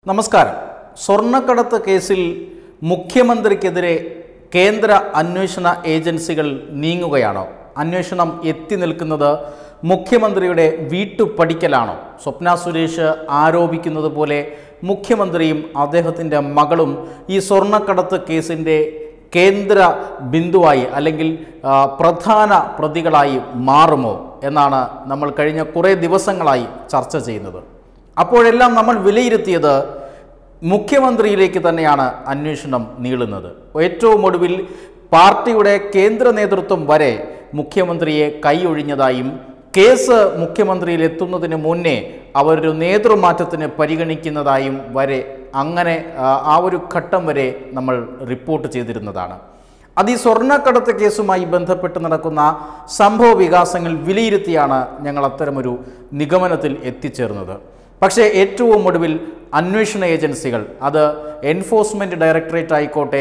നമസ്കാരം സ്വർണ്ണക്കടത്ത് കേസിൽ മുഖ്യമന്ത്രിക്കെതിരെ കേന്ദ്ര അന്വേഷണ ഏജൻസികൾ നീങ്ങുകയാണോ അന്വേഷണം എത്തി നിൽക്കുന്നത് മുഖ്യമന്ത്രിയുടെ വീട്ടുപടിക്കലാണോ സ്വപ്ന സുരേഷ് ആരോപിക്കുന്നത് പോലെ മുഖ്യമന്ത്രിയും അദ്ദേഹത്തിൻ്റെ മകളും ഈ സ്വർണ്ണക്കടത്ത് കേസിൻ്റെ കേന്ദ്ര ബിന്ദുവായി അല്ലെങ്കിൽ ആ, പ്രധാന പ്രതികളായി മാറുമോ എന്നാണ് നമ്മൾ കഴിഞ്ഞ കുറേ ദിവസങ്ങളായി ചർച്ച ചെയ്യുന്നത് അപ്പോഴെല്ലാം നമ്മൾ വിലയിരുത്തിയത് മുഖ്യമന്ത്രിയിലേക്ക് തന്നെയാണ് അന്വേഷണം നീളുന്നത് ഏറ്റവും ഒടുവിൽ പാർട്ടിയുടെ കേന്ദ്ര നേതൃത്വം വരെ മുഖ്യമന്ത്രിയെ കൈയൊഴിഞ്ഞതായും കേസ് മുഖ്യമന്ത്രിയിൽ എത്തുന്നതിന് മുന്നേ അവരൊരു നേതൃമാറ്റത്തിന് പരിഗണിക്കുന്നതായും വരെ അങ്ങനെ ആ, ആ ഒരു ഘട്ടം വരെ നമ്മൾ റിപ്പോർട്ട് ചെയ്തിരുന്നതാണ് അത് ഈ സ്വർണ്ണക്കടത്ത് കേസുമായി ബന്ധപ്പെട്ട് നടക്കുന്ന സംഭവ വികാസങ്ങൾ വിലയിരുത്തിയാണ് ഞങ്ങൾ അത്തരമൊരു നിഗമനത്തിൽ എത്തിച്ചേർന്നത് പക്ഷേ ഏറ്റവും ഒടുവിൽ അന്വേഷണ ഏജൻസികൾ അത് എൻഫോഴ്സ്മെൻറ്റ് ഡയറക്ടറേറ്റ് ആയിക്കോട്ടെ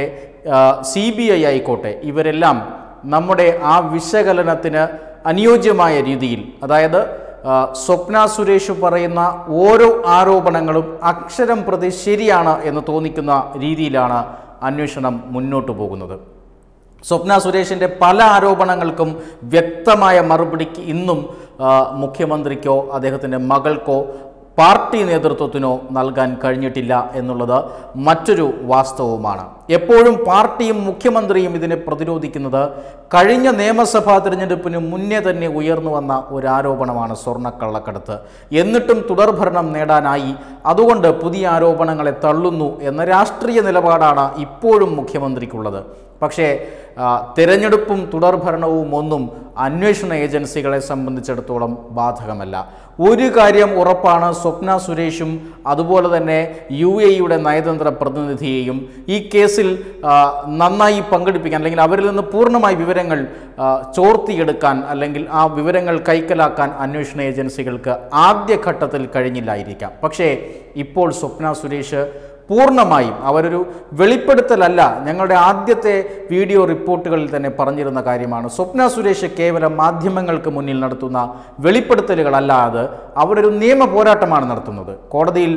സി ബി ഐ ആയിക്കോട്ടെ ഇവരെല്ലാം നമ്മുടെ ആ വിശകലനത്തിന് അനുയോജ്യമായ രീതിയിൽ അതായത് ആ, സ്വപ്ന സുരേഷ് പറയുന്ന ഓരോ ആരോപണങ്ങളും അക്ഷരം പ്രതി ശരിയാണ് എന്ന് തോന്നിക്കുന്ന രീതിയിലാണ് അന്വേഷണം മുന്നോട്ട് പോകുന്നത് സ്വപ്ന സുരേഷിൻ്റെ പല ആരോപണങ്ങൾക്കും വ്യക്തമായ മറുപടിക്ക് ഇന്നും ആ, മുഖ്യമന്ത്രിക്കോ അദ്ദേഹത്തിൻ്റെ മകൾക്കോ പാർട്ടി നേതൃത്വത്തിനോ നൽകാൻ കഴിഞ്ഞിട്ടില്ല എന്നുള്ളത് മറ്റൊരു വാസ്തവമാണ് എപ്പോഴും പാർട്ടിയും മുഖ്യമന്ത്രിയും ഇതിനെ പ്രതിരോധിക്കുന്നത് കഴിഞ്ഞ നിയമസഭാ തിരഞ്ഞെടുപ്പിന് മുന്നേ തന്നെ ഉയർന്നു വന്ന ഒരു ആരോപണമാണ് സ്വർണ്ണക്കള്ളക്കടത്ത് എന്നിട്ടും തുടർഭരണം നേടാനായി അതുകൊണ്ട് പുതിയ ആരോപണങ്ങളെ തള്ളുന്നു എന്ന രാഷ്ട്രീയ നിലപാടാണ് ഇപ്പോഴും മുഖ്യമന്ത്രിക്കുള്ളത് പക്ഷേ ആ, തിരഞ്ഞെടുപ്പും തുടർഭരണവും ഒന്നും അന്വേഷണ ഏജൻസികളെ സംബന്ധിച്ചിടത്തോളം ബാധകമല്ല ഒരു കാര്യം ഉറപ്പാണ് സ്വപ്ന സുരേഷും അതുപോലെ തന്നെ യു എയുടെ നയതന്ത്ര പ്രതിനിധിയെയും ഈ കേസിൽ ആ, നന്നായി പങ്കെടുപ്പിക്കാൻ അല്ലെങ്കിൽ അവരിൽ നിന്ന് പൂർണ്ണമായി വിവരങ്ങൾ ആ, ചോർത്തിയെടുക്കാൻ അല്ലെങ്കിൽ ആ വിവരങ്ങൾ കൈക്കലാക്കാൻ അന്വേഷണ ഏജൻസികൾക്ക് ആദ്യഘട്ടത്തിൽ കഴിഞ്ഞില്ലായിരിക്കാം പക്ഷേ ഇപ്പോൾ സ്വപ്ന സുരേഷ് പൂർണ്ണമായും അവരൊരു വെളിപ്പെടുത്തലല്ല ഞങ്ങളുടെ ആദ്യത്തെ വീഡിയോ റിപ്പോർട്ടുകളിൽ തന്നെ പറഞ്ഞിരുന്ന കാര്യമാണ് സ്വപ്ന സുരേഷ് കേവലം മാധ്യമങ്ങൾക്ക് മുന്നിൽ നടത്തുന്ന വെളിപ്പെടുത്തലുകളല്ലാതെ അവരൊരു നിയമ പോരാട്ടമാണ് നടത്തുന്നത് കോടതിയിൽ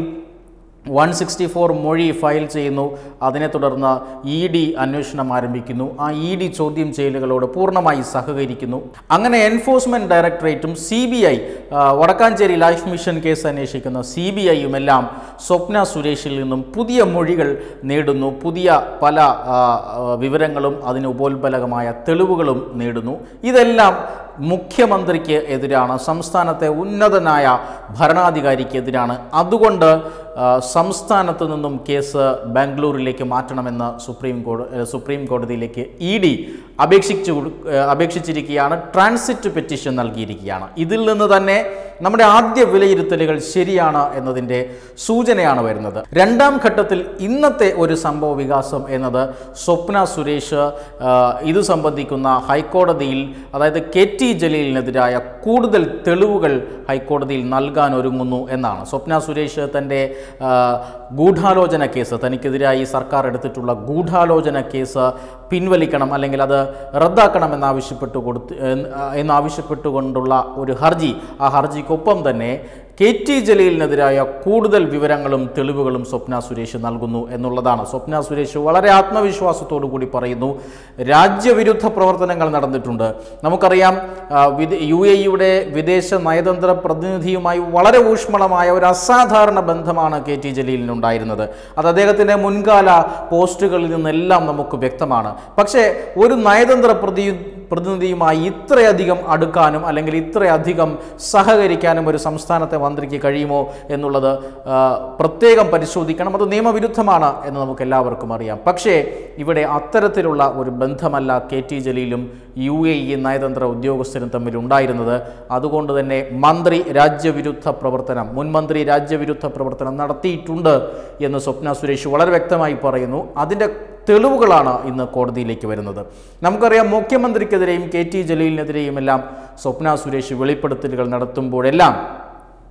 വൺ സിക്സ്റ്റി ഫോർ മൊഴി ഫയൽ ചെയ്യുന്നു അതിനെ തുടർന്ന് ഇ ഡി അന്വേഷണം ആരംഭിക്കുന്നു ആ ഇ ഡി ചോദ്യം ചെയ്യലുകളോട് പൂർണ്ണമായി സഹകരിക്കുന്നു അങ്ങനെ എൻഫോഴ്സ്മെന്റ് ഡയറക്ടറേറ്റും C B I Vadakkanchery life mission case അന്വേഷിക്കുന്ന സി ബി ഐയും എല്ലാം സ്വപ്ന സുരേഷിൽ നിന്നും പുതിയ മൊഴികൾ നേടുന്നു പുതിയ പല ആ, ആ, വിവരങ്ങളും അതിന് ഉപോത്ബലകമായ തെളിവുകളും നേടുന്നു ഇതെല്ലാം മുഖ്യമന്ത്രിക്ക് എതിരാണ് സംസ്ഥാനത്തെ ഉന്നതനായ ഭരണാധികാരിക്ക് എതിരാണ് അതുകൊണ്ട് ആ, സംസ്ഥാനത്ത് നിന്നും കേസ് ബാംഗ്ലൂരിലേക്ക് മാറ്റണമെന്ന് സുപ്രീം കോടതി സുപ്രീം കോടതിയിലേക്ക് ഇ ഡി അപേക്ഷിച്ചു കൊടു- ഏ, അപേക്ഷിച്ചിരിക്കുകയാണ് ട്രാൻസിറ്റ് പെറ്റീഷൻ നൽകിയിരിക്കുകയാണ് ഇതിൽ നിന്ന് തന്നെ നമ്മുടെ ആദ്യ വിലയിരുത്തലുകൾ ശരിയാണ് എന്നതിൻ്റെ സൂചനയാണ് വരുന്നത് രണ്ടാം ഘട്ടത്തിൽ ഇന്നത്തെ ഒരു സംഭവ വികാസം എന്നത് സ്വപ്ന സുരേഷ് ആ, ഇത് സംബന്ധിക്കുന്ന ഹൈക്കോടതിയിൽ അതായത് കെ ടി ജലീലിനെതിരായ കൂടുതൽ തെളിവുകൾ ഹൈക്കോടതിയിൽ നൽകാൻ ഒരുങ്ങുന്നു എന്നാണ് സ്വപ്ന സുരേഷ് തൻ്റെ ആ, ഗൂഢാലോചന കേസ് തനിക്കെതിരായി സർക്കാർ എടുത്തിട്ടുള്ള ഗൂഢാലോചന കേസ് പിൻവലിക്കണം അല്ലെങ്കിൽ അത് റദ്ദാക്കണം എന്നാവശ്യപ്പെട്ടു കൊടുത്ത് എന്നാവശ്യപ്പെട്ടുകൊണ്ടുള്ള ഒരു ഹർജി ആ ഹർജിക്കൊപ്പം തന്നെ കെ ടി ജലീലിനെതിരായ കൂടുതൽ വിവരങ്ങളും തെളിവുകളും സ്വപ്ന സുരേഷ് നൽകുന്നു എന്നുള്ളതാണ് സ്വപ്ന സുരേഷ് വളരെ ആത്മവിശ്വാസത്തോടു കൂടി പറയുന്നു രാജ്യവിരുദ്ധ പ്രവർത്തനങ്ങൾ നടന്നിട്ടുണ്ട് നമുക്കറിയാം ആ, വിദേ- യു എ യുടെ വിദേശ നയതന്ത്ര പ്രതിനിധിയുമായി വളരെ ഊഷ്മളമായ ഒരു അസാധാരണ ബന്ധമാണ് കെ ടി ജലീലിനുണ്ടായിരുന്നത് അത് അദ്ദേഹത്തിൻ്റെ മുൻകാല പോസ്റ്റുകളിൽ നിന്നെല്ലാം നമുക്ക് വ്യക്തമാണ് പക്ഷേ ഒരു നയതന്ത്ര പ്രതി പ്രതിനിധിയുമായി ഇത്രയധികം അടുക്കാനും അല്ലെങ്കിൽ ഇത്രയധികം സഹകരിക്കാനും ഒരു സംസ്ഥാനത്തെ മന്ത്രിക്ക് കഴിയുമോ എന്നുള്ളത് ആ, പ്രത്യേകം പരിശോധിക്കണം അത് നിയമവിരുദ്ധമാണ് എന്ന് നമുക്ക് എല്ലാവർക്കും അറിയാം പക്ഷേ ഇവിടെ അത്തരത്തിലുള്ള ഒരു ബന്ധമല്ല കെ ടി ജലീലും യു എ ഇ നയതന്ത്ര ഉദ്യോഗസ്ഥരും തമ്മിൽ ഉണ്ടായിരുന്നത് അതുകൊണ്ട് തന്നെ മന്ത്രി രാജ്യവിരുദ്ധ പ്രവർത്തനം മുൻ മന്ത്രി രാജ്യവിരുദ്ധ പ്രവർത്തനം നടത്തിയിട്ടുണ്ട് എന്ന് സ്വപ്ന സുരേഷ് വളരെ വ്യക്തമായി പറയുന്നു അതിൻ്റെ തെളിവുകളാണ് ഇന്ന് കോടതിയിലേക്ക് വരുന്നത് നമുക്കറിയാം മുഖ്യമന്ത്രിക്കെതിരെയും കെ ടി ജലീലിനെതിരെയും എല്ലാം സ്വപ്ന സുരേഷ് വെളിപ്പെടുത്തലുകൾ നടത്തുമ്പോഴെല്ലാം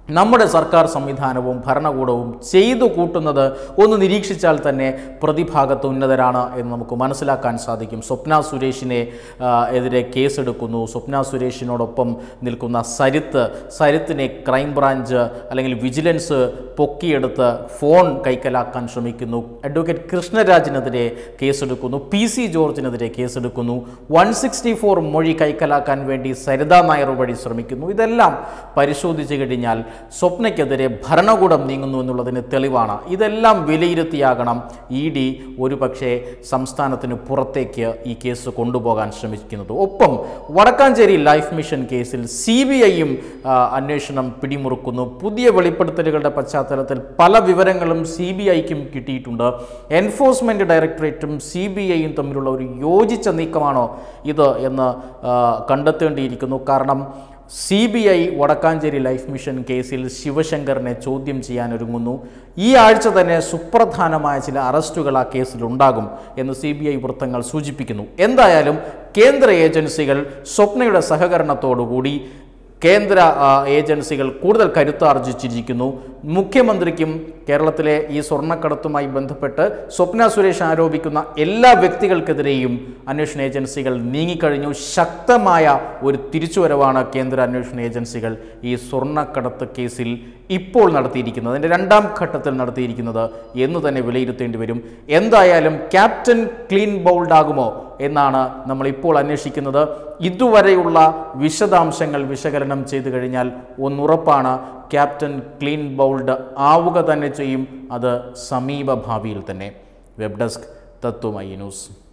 നമ്മുടെ സർക്കാർ സംവിധാനവും ഭരണകൂടവും ചെയ്തു കൂട്ടുന്നത് ഒന്ന് നിരീക്ഷിച്ചാൽ തന്നെ പ്രതിഭാഗത്ത് ഉന്നതരാണ് എന്ന് നമുക്ക് മനസ്സിലാക്കാൻ സാധിക്കും സ്വപ്ന സുരേഷിനെ ആ, എതിരെ കേസെടുക്കുന്നു സ്വപ്ന സുരേഷിനോടൊപ്പം നിൽക്കുന്ന സരിത്ത് സരിത്തിനെ ക്രൈംബ്രാഞ്ച് അല്ലെങ്കിൽ വിജിലൻസ് പൊക്കിയെടുത്ത് ഫോൺ കൈക്കലാക്കാൻ ശ്രമിക്കുന്നു അഡ്വക്കേറ്റ് കൃഷ്ണരാജിനെതിരെ കേസെടുക്കുന്നു പി സി ജോർജിനെതിരെ കേസെടുക്കുന്നു വൺ സിക്സ്റ്റി ഫോർ മൊഴി കൈക്കലാക്കാൻ വേണ്ടി സരിതാ നായർ വഴി ശ്രമിക്കുന്നു ഇതെല്ലാം പരിശോധിച്ച് കഴിഞ്ഞാൽ സ്വപ്നയ്ക്കെതിരെ ഭരണകൂടം നീങ്ങുന്നു എന്നുള്ളതിന് തെളിവാണ് ഇതെല്ലാം വിലയിരുത്തിയാകണം ഇ ഡി ഒരുപക്ഷെ സംസ്ഥാനത്തിന് പുറത്തേക്ക് ഈ കേസ് കൊണ്ടുപോകാൻ ശ്രമിക്കുന്നത് ഒപ്പം വടക്കാഞ്ചേരി ലൈഫ് മിഷൻ കേസിൽ സി ബി ഐയും അന്വേഷണം പിടിമുറുക്കുന്നു പുതിയ വെളിപ്പെടുത്തലുകളുടെ പശ്ചാത്തലത്തിൽ പല വിവരങ്ങളും സി ബി ഐക്കും കിട്ടിയിട്ടുണ്ട് എൻഫോഴ്സ്മെൻറ്റ് ഡയറക്ടറേറ്റും സി ബി ഐയും തമ്മിലുള്ള ഒരു യോജിച്ച നീക്കമാണോ ഇത് എന്ന് ആ, കണ്ടെത്തേണ്ടിയിരിക്കുന്നു കാരണം C B I Vadakkanchery life mission കേസിൽ ശിവശങ്കറിനെ ചോദ്യം ചെയ്യാൻ ഒരുങ്ങുന്നു ഈ ആഴ്ച തന്നെ സുപ്രധാനമായ ചില അറസ്റ്റുകൾ ആ കേസിൽ ഉണ്ടാകും എന്ന് സി ബി ഐ വൃത്തങ്ങൾ സൂചിപ്പിക്കുന്നു എന്തായാലും കേന്ദ്ര ഏജൻസികൾ സ്വപ്നയുടെ സഹകരണത്തോടുകൂടി കേന്ദ്ര ആ, ഏജൻസികൾ കൂടുതൽ കരുത്താർജിച്ചിരിക്കുന്നു മുഖ്യമന്ത്രിക്കും കേരളത്തിലെ ഈ സ്വർണ്ണക്കടത്തുമായി ബന്ധപ്പെട്ട് സ്വപ്ന സുരേഷ് ആരോപിക്കുന്ന എല്ലാ വ്യക്തികൾക്കെതിരെയും അന്വേഷണ ഏജൻസികൾ നീങ്ങിക്കഴിഞ്ഞു ശക്തമായ ഒരു തിരിച്ചുവരവാണ് കേന്ദ്ര അന്വേഷണ ഏജൻസികൾ ഈ സ്വർണ്ണക്കടത്ത് കേസിൽ ഇപ്പോൾ നടത്തിയിരിക്കുന്നത് അതിൻ്റെ രണ്ടാം ഘട്ടത്തിൽ നടത്തിയിരിക്കുന്നത് എന്ന് തന്നെ വിലയിരുത്തേണ്ടി വരും എന്തായാലും ക്യാപ്റ്റൻ ക്ലീൻ ബൗൾഡ് ആകുമോ എന്നാണ് നമ്മൾ ഇപ്പോൾ അന്വേഷിക്കുന്നത് ഇതുവരെയുള്ള വിശദാംശങ്ങൾ വിശകലനം ചെയ്തു കഴിഞ്ഞാൽ ഒന്നുറപ്പാണ് ക്യാപ്റ്റൻ ക്ലീൻ ബൗൾഡ് ആവുക തന്നെ ചെയ്യും അത് സമീപ ഭാവിയിൽ തന്നെ വെബ് ഡെസ്ക് തത്വമൈ ന്യൂസ്